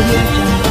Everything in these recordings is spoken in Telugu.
audio jungle.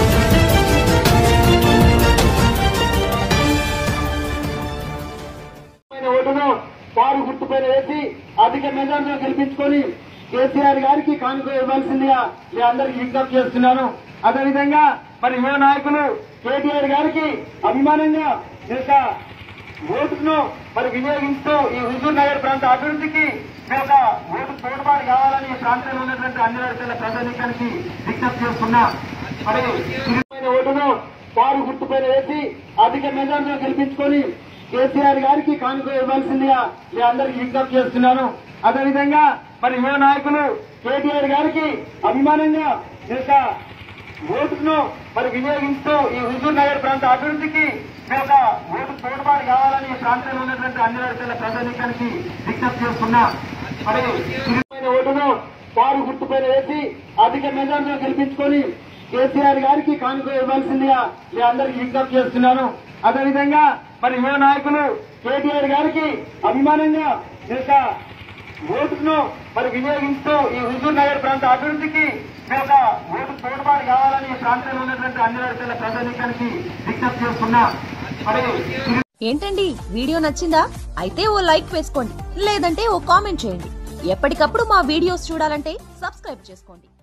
పైన ఓటును కారు గుర్తుపైన వేసి అధిక మెజార్టీలో గెలిపించుకొని కేసీఆర్ గారికి కానుక ఇవ్వాల్సిందిగా మీ అందరికి విజ్ఞప్తి చేస్తున్నాను అదేవిధంగా మరి యువ నాయకులు కేటీఆర్ గారికి అభిమానంగా ఈ యొక్క ఓటును మరి వినియోగిస్తూ ఈ హుజూర్ నగర్ ప్రాంత అభివృద్ధికి మీ యొక్క ఓటు తోడ్పాటు కావాలని ఈ ప్రాంతంలో ఉన్నటువంటి అన్ని వర్గాల ప్రజానీకానికి విజ్ఞప్తి చేస్తున్నా మరి తిరిగిపోయిన ఓటును కారు గుర్తుపైన వేసి అధిక మెజార్టీలో గెలిపించుకొని కేసీఆర్ గారికి కానుక ఇవ్వాల్సిందిగా మీ అందరికి విజ్ఞప్తి చేస్తున్నాను అదేవిధంగా మరి యువ నాయకులు కేటీఆర్ గారికి అభిమానంగా ఈ యొక్క ఓటును మరి వినియోగిస్తూ ఈ హుజూర్ నగర్ ప్రాంత అభివృద్ధికి మీ యొక్క ఓటు తోడ్పాటు కావాలని ఈ ప్రాంతంలో ఉన్నటువంటి అన్ని వర్గాల ప్రజానీకానికి విజ్ఞప్తి చేస్తున్నా మరి తిరిగిపోయిన ఓటును కారు గుర్తుపైన వేసి అధిక మెజార్టీలో గెలిపించుకొని కేసీఆర్ గారికి కానుక ఇవ్వాల్సిందిగా మీ అందరికి విజ్ఞప్తి చేస్తున్నాను అదేవిధంగా మరి యువ నాయకులు కేటీఆర్ గారికి అభిమానంగా ఈ యొక్క ఓటును మరి వినియోగిస్తూ ఈ హుజూర్ నగర్ ప్రాంత అభివృద్ధికి మీ యొక్క ఓటు తోడ్పాటు కావాలని ఈ ప్రాంతంలో ఉన్నటువంటి అన్ని వర్గాల ప్రజానీకానికి విజ్ఞప్తి చేస్తున్నా మరి ఏంటండి వీడియో నచ్చిందా అయితే ఓ లైక్ వేసుకోండి లేదంటే ఓ కామెంట్ చేయండి ఎప్పటికప్పుడు మా వీడియోస్ చూడాలంటే సబ్స్క్రైబ్ చేసుకోండి